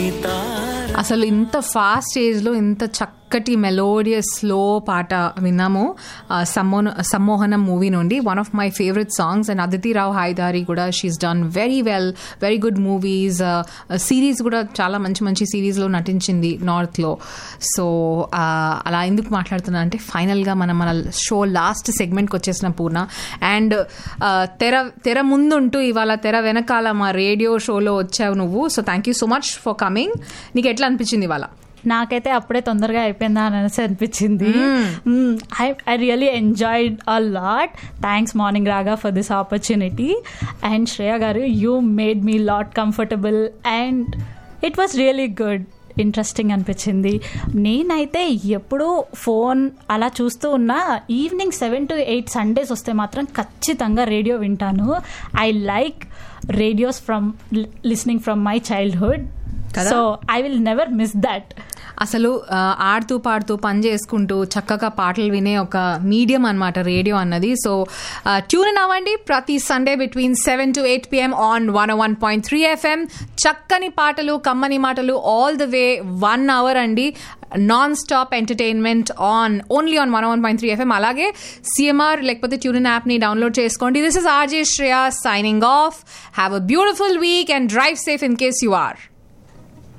తార అసలు ఇంత ఫాస్ట్ ఏజ్లో ఇంత చక్కటి మెలోడియస్ స్లో పాట విన్నాము ఆ, సమ్మోన సమ్మోహనం మూవీ నుండి one of my favourite songs and Aditi Rao Hydari కూడా she's done very well very good movies series కూడా చాలా మంచి మంచి సిరీస్లో నటించింది నార్త్లో సో అలా ఎందుకు మాట్లాడుతున్నా అంటే ఫైనల్గా మనం మన షో లాస్ట్ సెగ్మెంట్కి వచ్చేసిన పూర్ణ అండ్ తెర తెర ముందుంటూ ఇవాళ తెర వెనకాల మా రేడియో షోలో వచ్చావు నువ్వు so thank you so much for coming నీకు ఎట్లా అనిపించింది ఇవాళ నాకైతే అప్పుడే తొందరగా అయిపోయిందా అని అనేసి అనిపించింది I I really enjoyed a lot thanks morning Raga for this opportunity and Shreya garu you made me lot comfortable and it was really good interesting అనిపించింది నేనైతే ఎప్పుడూ ఫోన్ అలా చూస్తూ ఉన్నా evening seven to eight Sundays వస్తే మాత్రం ఖచ్చితంగా రేడియో వింటాను I like radios from listening from my childhood కదా? So I will never miss that అసలు ఆ, ఆడుతూ పాడుతూ పని చేసుకుంటూ చక్కగా పాటలు వినే ఒక మీడియం అన్నమాట రేడియో అన్నది సో ట్యూన్ ఇన్ అవ్వండి ప్రతి Sunday between seven to eight PM on one one point three FM చక్కని పాటలు కమ్మని మాటలు all the way one hour అండి non stop entertainment on only on one one point three FM అలాగే CMR లేకపోతే tune in యాప్ని download చేసుకోండి this is RJ Shreya signing off have a beautiful week and drive safe in case you are